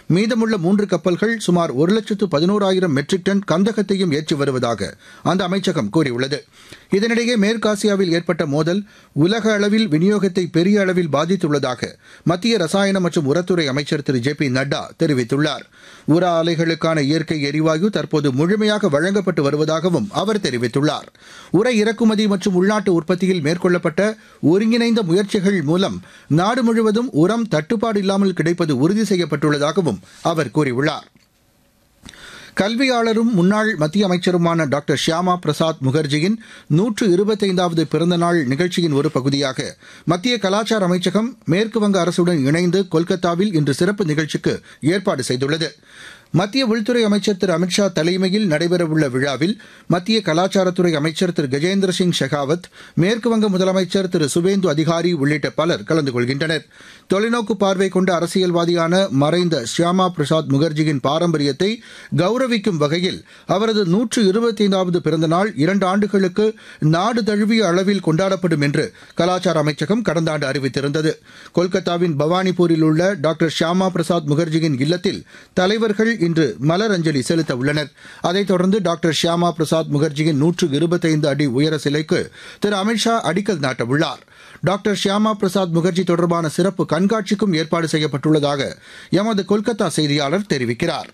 மீதமுள்ள மூன்று கப்பல்கள் சுமார் ஒரு லட்சத்து பதினோராயிரம் மெட்ரிக் டன் கந்தகத்தையும் ஏற்றி வருவதாக அந்த அமைச்சகம் கூறியுள்ளது இதனிடையே மேற்காசியாவில் ஏற்பட்ட மோதல் உலக அளவில் விநியோகத்தை பெரிய அளவில் பாதித்துள்ளதாக மத்திய ரசாயன மற்றும் உரத்துறை அமைச்சர் திரு ஜே பி நட்டா தெரிவித்துள்ளார் உர ஆலைகளுக்கான இயற்கை எரிவாயு தற்போது முழுமையாக வழங்கப்பட்டு வருவதாகவும் அவர் தெரிவித்துள்ளார் உர இறக்குமதி மற்றும் உள்நாட்டு உற்பத்தியில் மேற்கொள்ளப்பட்ட ஒருங்கிணைந்த முயற்சிகள் மூலம் நாடு முழுவதும் உரம் தட்டுப்பாடு இல்லாமல் கிடைப்பது உறுதி செய்யப்பட்டுள்ளதாகவும் அவர் கூறியுள்ளார் கல்வியாளரும் முன்னாள் மத்திய அமைச்சருமான டாக்டர் ஷியாமா பிரசாத் முகர்ஜியின் நூற்று இருபத்தைந்தாவது பிறந்தநாள் நிகழ்ச்சியின் ஒரு பகுதியாக மத்திய கலாச்சார அமைச்சகம் மேற்குவங்க அரசுடன் இணைந்து கொல்கத்தாவில் இன்று சிறப்பு நிகழ்ச்சிக்கு ஏற்பாடு செய்துள்ளது மத்திய உள்துறை அமைச்சர் திரு அமித்ஷா தலைமையில் நடைபெறவுள்ள விழாவில் மத்திய கலாச்சாரத்துறை அமைச்சர் திரு கஜேந்திர சிங் ஷெகாவத் மேற்குவங்க முதலமைச்சர் திரு சுவேந்து அதிகாரி உள்ளிட்ட பலர் கலந்து கொள்கின்றனர் தொலைநோக்கு பார்வை கொண்ட அரசியல்வாதியான மறைந்த ஷியாமா பிரசாத் முகர்ஜியின் பாரம்பரியத்தை கௌரவிக்கும் வகையில் அவரது நூற்று இருபத்தைந்தாவது பிறந்த நாள் இரண்டு ஆண்டுகளுக்கு நாடு தழுவிய அளவில் கொண்டாடப்படும் என்று கலாச்சார அமைச்சகம் கடந்த ஆண்டு அறிவித்திருந்தது கொல்கத்தாவின் பவானிபூரில் உள்ள டாக்டர் ஷியாமா பிரசாத் முகர்ஜியின் இல்லத்தில் தலைவர்கள் இன்று மலர் அஞ்சலி செலுத்த உள்ளனர் அதைத் தொடர்ந்து டாக்டர் ஷியாமா பிரசாத் முகர்ஜியின் நூற்று இருபத்தைந்து அடி உயர சிலைக்கு திரு அமித்ஷா அடிக்கல் நாட்டவுள்ளார் டாக்டர் ஷியாமா பிரசாத் முகர்ஜி தொடர்பான சிறப்பு கண்காட்சிக்கும் ஏற்பாடு செய்யப்பட்டுள்ளதாக எமது கொல்கத்தா செய்தியாளர் தெரிவிக்கிறார்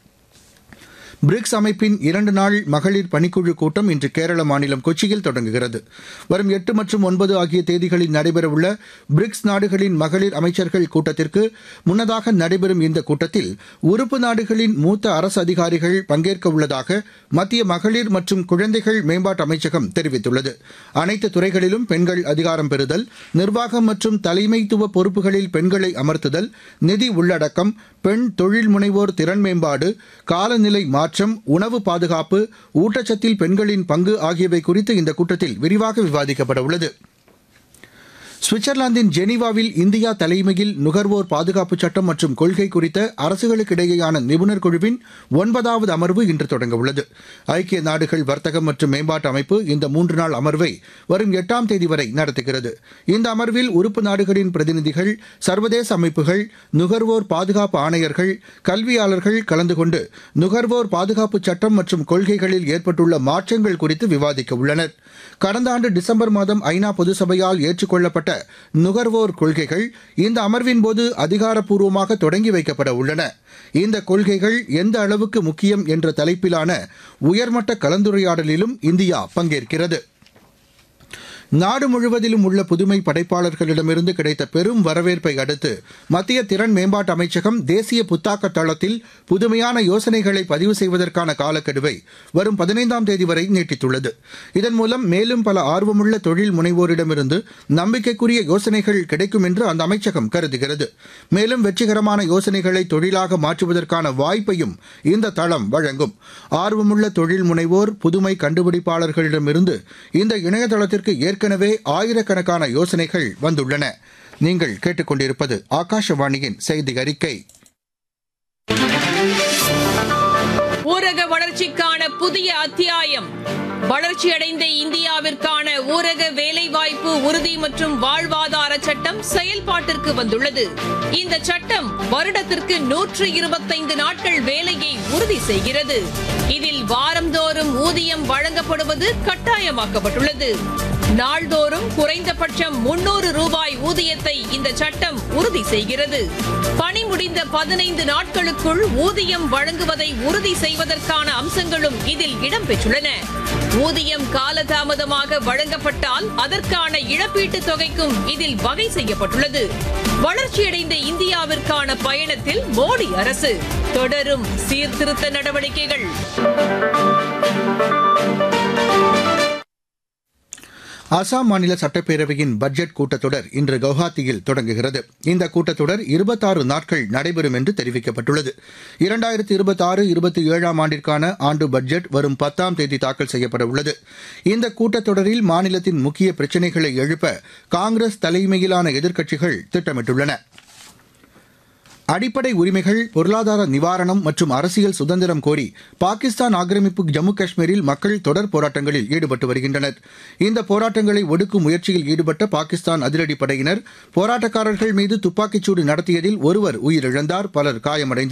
பிரிக்ஸ் அமைப்பின் இரண்டு நாள் மகளிர் பணிக்குழு கூட்டம் இன்று கேரள மாநிலம் கொச்சியில் தொடங்குகிறது வரும் எட்டு மற்றும் ஒன்பது ஆகிய தேதிகளில் நடைபெறவுள்ள பிரிக்ஸ் நாடுகளின் மகளிர் அமைச்சர்கள் கூட்டத்திற்கு முன்னதாக நடைபெறும் இந்த கூட்டத்தில் உறுப்பு நாடுகளின் மூத்த அரசு அதிகாரிகள் பங்கேற்க உள்ளதாக மத்திய மகளிர் மற்றும் குழந்தைகள் மேம்பாட்டு அமைச்சகம் தெரிவித்துள்ளது அனைத்து துறைகளிலும் பெண்கள் அதிகாரம் பெறுதல் நிர்வாகம் மற்றும் தலைமைத்துவ பொறுப்புகளில் பெண்களை அமர்த்துதல் நிதி உள்ளடக்கம் பெண் தொழில் முனைவோர் திறன் மேம்பாடு காலநிலை மாற்றம் உணவு பாதுகாப்பு ஊட்டச்சத்தில் பெண்களின் பங்கு ஆகியவை குறித்து இந்த கூட்டத்தில் விரிவாக விவாதிக்கப்பட உள்ளது சுவிட்சர்லாந்தின் ஜெனீவாவில் இந்தியா தலைமையில் நுகர்வோர் பாதுகாப்பு சட்டம் மற்றும் கொள்கை குறித்த அரசுகளுக்கிடையேயான நிபுணர் குழுவின் ஒன்பதாவது அமர்வு இன்று தொடங்கவுள்ளது ஐக்கிய நாடுகள் வர்த்தகம் மற்றும் மேம்பாட்டு அமைப்பு இந்த மூன்று நாள் அமர்வை வரும் எட்டாம் தேதி வரை நடத்துகிறது இந்த அமர்வில் உறுப்பு நாடுகளின் பிரதிநிதிகள் சர்வதேச அமைப்புகள் நுகர்வோர் பாதுகாப்பு ஆணையர்கள் கல்வியாளர்கள் கலந்து கொண்டு நுகர்வோர் பாதுகாப்பு சட்டம் மற்றும் கொள்கைகளில் ஏற்பட்டுள்ள மாற்றங்கள் குறித்து விவாதிக்க உள்ளனர் கடந்த ஆண்டு டிசம்பர் மாதம் ஐநா பொதுசபையால் ஏற்றுக்கொள்ளப்பட்ட நுகர்வோர் கொள்கைகள் இந்த அமர்வின் போது அதிகாரப்பூர்வமாக தொடங்கி வைக்கப்பட உள்ளன இந்த கொள்கைகள் எந்த அளவுக்கு முக்கியம் என்ற தலைப்பிலான உயர்மட்ட கலந்துரையாடலிலும் இந்தியா பங்கேற்கிறது நாடு முழுவதிலும் உள்ள புதுமை படைப்பாளர்களிடமிருந்து கிடைத்த பெரும் வரவேற்பை அடுத்து மத்திய திறன் மேம்பாட்டு அமைச்சகம் தேசிய புத்தாக்க தளத்தில் புதுமையான யோசனைகளை பதிவு செய்வதற்கான காலக்கெடுவை வரும் பதினைந்தாம் தேதி வரை நீட்டித்துள்ளது இதன் மூலம் மேலும் பல ஆர்வமுள்ள தொழில் முனைவோரிடமிருந்து நம்பிக்கைக்குரிய யோசனைகள் கிடைக்கும் என்று அந்த அமைச்சகம் கருதுகிறது மேலும் வெற்றிகரமான யோசனைகளை தொழிலாக மாற்றுவதற்கான வாய்ப்பையும் இந்த தளம் வழங்கும் ஆர்வமுள்ள தொழில் முனைவோர் புதுமை கண்டுபிடிப்பாளர்களிடமிருந்து இந்த இணையதளத்திற்கு ஏற்கனவே ஆயிரக்கணக்கான யோசனைகள் வந்துள்ளன நீங்கள் கேட்டுக்கொண்டிருப்பது ஆகாஷவாணியின் செய்தி அறிக்கை ஊரக வளர்ச்சிக்கான புதிய அத்தியாயம் வளர்ச்சியடைந்த இந்தியாவிற்கான ஊரக வேலைவாய்ப்பு உறுதி மற்றும் வாழ்வாதார சட்டம் செயல்பாட்டிற்கு வந்துள்ளது இந்த சட்டம் வருடத்திற்கு நூற்று இருபத்தைந்து நாட்கள் வேலையை உறுதி செய்கிறது இதில் வாரந்தோறும் ஊதியம் வழங்கப்படுவது கட்டாயமாக்கப்பட்டுள்ளது நாள்தோறும் குறைந்தபட்சம் முன்னூறு ரூபாய் ஊதியத்தை இந்த சட்டம் உறுதி செய்கிறது பணி முடிந்த பதினைந்து நாட்களுக்குள் ஊதியம் வழங்குவதை உறுதி செய்வதற்கான அம்சங்களும் இதில் இடம்பெற்றுள்ளன ஊதியம் காலதாமதமாக வழங்கப்பட்டால் அதற்கான இழப்பீட்டுத் தொகைக்கும் இதில் வகை செய்யப்பட்டுள்ளது வளர்ச்சியடைந்த இந்தியாவிற்கான பயணத்தில் மோடி அரசு தொடரும் சீர்திருத்த நடவடிக்கைகள் அசாம் மாநில சட்டப்பேரவையின் பட்ஜெட் கூட்டத்தொடர் இன்று கவுஹாத்தியில் தொடங்குகிறது இந்த கூட்டத்தொடர் இருபத்தாறு நாட்கள் நடைபெறும் என்று தெரிவிக்கப்பட்டுள்ளது இரண்டாயிரத்தி இருபத்தாறு இருபத்தி ஏழாம் ஆண்டிற்கான ஆண்டு பட்ஜெட் வரும் பத்தாம் தேதி தாக்கல் செய்யப்பட உள்ளது இந்த கூட்டத்தொடரில் மாநிலத்தின் முக்கிய பிரச்சினைகளை எழுப்ப காங்கிரஸ் தலைமையிலான எதிர்க்கட்சிகள் திட்டமிட்டுள்ளன அடிப்படை உரிமைகள் பொருளாதார நிவாரணம் மற்றும் அரசியல் சுதந்திரம் கோரி பாகிஸ்தான் ஆக்கிரமிப்பு ஜம்மு காஷ்மீரில் மக்கள் தொடர் போராட்டங்களில் ஈடுபட்டு வருகின்றனர் இந்த போராட்டங்களை ஒடுக்கும் முயற்சியில் ஈடுபட்ட பாகிஸ்தான் அதிரடி படையினர் போராட்டக்காரர்கள் மீது துப்பாக்கிச்சூடு நடத்தியதில் ஒருவர் உயிரிழந்தார் பலர் காயமடைந்து